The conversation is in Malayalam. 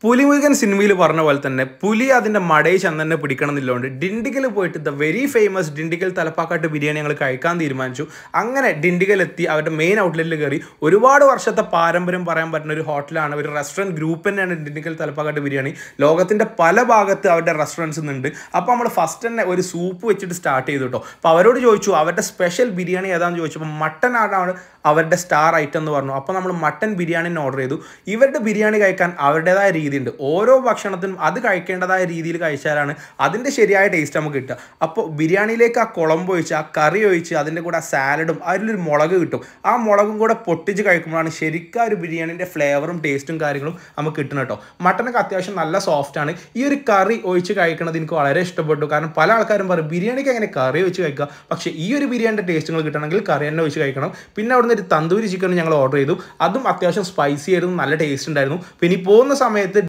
പുലിമുരുകൻ സിനിമയിൽ പറഞ്ഞ പോലെ തന്നെ പുലി അതിൻ്റെ മടയിൽ ചന്ദനെ പിടിക്കണം എന്നുള്ളതുകൊണ്ട് ഡിണ്ടിഗൽ പോയിട്ട് the very famous Dindigul Thalappakatti biryani ഞങ്ങൾ കഴിക്കാൻ തീരുമാനിച്ചു അങ്ങനെ ഡിണ്ടിഗൽ എത്തി അവരുടെ മെയിൻ ഔട്ട്ലെറ്റിൽ കയറി ഒരുപാട് വർഷത്തെ പാരമ്പര്യം പറയാൻ പറ്റുന്ന ഒരു ഹോട്ടലാണ് ഒരു റെസ്റ്റോറൻറ്റ് ഗ്രൂപ്പ് തന്നെയാണ് ഡിണ്ടിഗൽ തലപ്പാക്കാട്ട് ബിരിയാണി ലോകത്തിൻ്റെ പല ഭാഗത്ത് അവരുടെ റെസ്റ്റോറൻറ്റ്സ് ഉണ്ട് അപ്പോൾ നമ്മൾ ഫസ്റ്റ് തന്നെ ഒരു സൂപ്പ് വെച്ചിട്ട് സ്റ്റാർട്ട് ചെയ്തു കേട്ടോ അപ്പോൾ അവരോട് ചോദിച്ചു അവരുടെ സ്പെഷ്യൽ ബിരിയാണി ഏതാണെന്ന് ചോദിച്ചപ്പോൾ മട്ടൻ ആണ് അവരുടെ സ്റ്റാർ ഐറ്റം എന്ന് പറഞ്ഞു അപ്പോൾ നമ്മൾ മട്ടൻ ബിരിയാണി ഓർഡർ ചെയ്തു ഇവരുടെ ബിരിയാണി കഴിക്കാൻ അവരുടേതായ രീതിയുണ്ട് ഓരോ ഭക്ഷണത്തിനും അത് കഴിക്കേണ്ടതായ രീതിയിൽ കഴിച്ചാലാണ് അതിൻ്റെ ശരിയായ ടേസ്റ്റ് നമുക്ക് കിട്ടുക അപ്പോൾ ബിരിയാണിയിലേക്ക് ആ കുളമ്പ് ഒഴിച്ച് ആ കറി ഒഴിച്ച് അതിൻ്റെ കൂടെ ആ സാലഡും അതിലൊരു മുളക് കിട്ടും ആ മുളകും കൂടെ പൊട്ടിച്ച് കഴിക്കുമ്പോഴാണ് ശരിക്കും ആ ഒരു ബിരിയാണിൻ്റെ ഫ്ലേവറും ടേസ്റ്റും കാര്യങ്ങളും നമുക്ക് കിട്ടുന്നത് കേട്ടോ മട്ടനൊക്കെ അത്യാവശ്യം നല്ല സോഫ്റ്റ് ആണ് ഈ ഒരു കറി ഒഴിച്ച് കഴിക്കണത് എനിക്ക് വളരെ ഇഷ്ടപ്പെട്ടു കാരണം പല ആൾക്കാരും പറയും ബിരിയാണിക്ക് എങ്ങനെ കറി ഒഴിച്ച് കഴിക്കുക പക്ഷേ ഈ ഒരു ബിരിയാണിൻ്റെ ടേസ്റ്റുകൾ കിട്ടണമെങ്കിൽ കറി തന്നെ ഒഴിച്ച് കഴിക്കണം പിന്നെ അവിടുന്ന് ഒരു തന്തൂരി ചിക്കൻ ഞങ്ങൾ ഓർഡർ ചെയ്തു അതും അത്യാവശ്യം സ്പൈസി ആയിരുന്നു നല്ല ടേസ്റ്റ് ഉണ്ടായിരുന്നു പിന്നെ ഈ പോകുന്ന സമയത്ത്